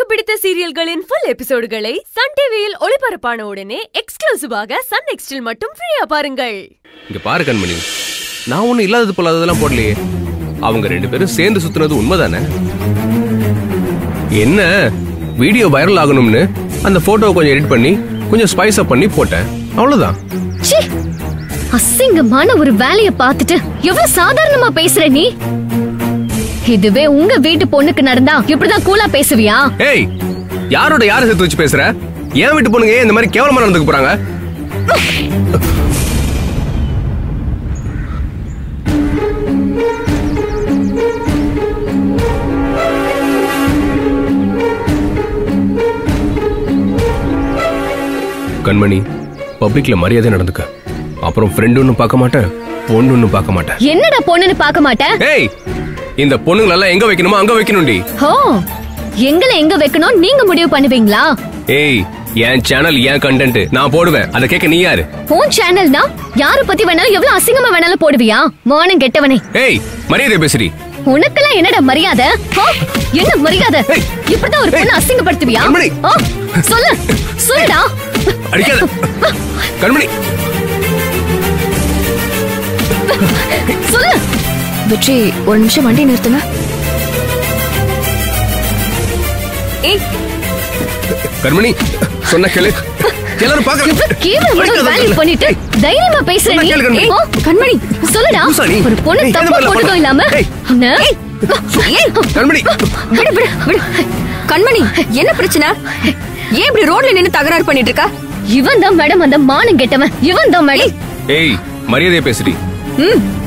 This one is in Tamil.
பிடித்த சீரியல்களின் ஃபுல் எபிசோடுகளை சன் டிவியில் ஒளிபரப்பான உடனே எக்ஸ்க்ளூசிவாக சன் நெக்ஸ்டில் மட்டும் ஃப்ரீயா பாருங்கள் இங்க பாரு கண்மணி நான் ஒண்ணும் இல்லாதது போலாததெல்லாம் போடலையே அவங்க ரெண்டு பேரும் சேர்ந்து சுத்துனது உண்மைதானே என்ன வீடியோ வைரல் ஆகணும்னு அந்த போட்டோவை கொஞ்சம் எடிட் பண்ணி கொஞ்சம் ஸ்பைஸ் அப் பண்ணி போட்டேன் அவ்வளவுதான் ச்சீ! அசிங்கமான ஒரு வேலைய பார்த்துட்டு எவ்வளவு சாதாரணமா பேசுற நீ இதுவே உங்க வீட்டு பொண்ணுக்கு நடந்தா இப்படிதான் கூலா பேசுவியா ஏய் யாரோட யாரை சேர்த்து வச்சு பேசுற ஏன் வீட்டு பொண்ணுங்க ஏன் இந்த மாதிரி கேவலமா நடந்துக்க போறாங்க கண்மணி பப்ளிக்ல மரியாதை நடந்துக்க அப்புறம் ஃப்ரெண்ட் ஒன்னும் பார்க்க மாட்டேன் பொண்ணு ஒன்னும் பார்க்க மாட்டேன் என்னடா பொண்ணுன்னு பார்க்க மாட்டேன் ஏய் இந்த பொண்ணுங்களெல்லாம் எங்க வைக்கணுமோ அங்க வைக்கணும்டி ஹோ எங்களை எங்க வைக்கணும் நீங்க முடிவு பண்ணுவீங்களா ஏய் என் சேனல் என் கண்டென்ட் நான் போடுவேன் அதை கேட்க நீ யாரு உன் சேனல்னா யார பத்தி வேணாலும் எவ்வளவு அசிங்கமா வேணாலும் போடுவியா மானம் கெட்டவனே ஏய் மரியாதை பேசுறி உனக்கெல்லாம் என்னடா மரியாதை ஆ, என்ன மரியாதை ஏய். இப்படிதான் ஒரு பொண்ணு அசிங்கப்படுத்துவியா கண்மணி. ஆ, சொல்லு சொல்லுடா அடிக்காத கண்மணி சொல்லு வெற்றி ஒரு நிமிஷம் வண்டி நிறுத்துங்க ஏய் கண்மணி சொன்ன கேளு எல்லாரும் பாக்குறேன் கேவலம் ஒரு வேலையை பண்ணிட்டு தைரியமா பேசுற சொன்னா நீ கேளு கண்மணி. ஏய், கண்மணி சொல்லுடா லூசா நீ? ஒரு பொண்ணு ஏய், தப்பா இந்த மாதிரிலாம் போட்டதும் பண்ண- இல்லாம ஏய். உன்னை- ஏய் கண்மணி விடு விடு விடு கண்மணி என்ன பிரச்சனை ஏன் இப்படி ரோட்ல நின்னு தகராறு பண்ணிட்டு இருக்கா இவன் தான் மேடம் அந்த மானம் கெட்டவன் இவன் தான் மேடம் ஏய் மரியாதையை பேசுடி ம்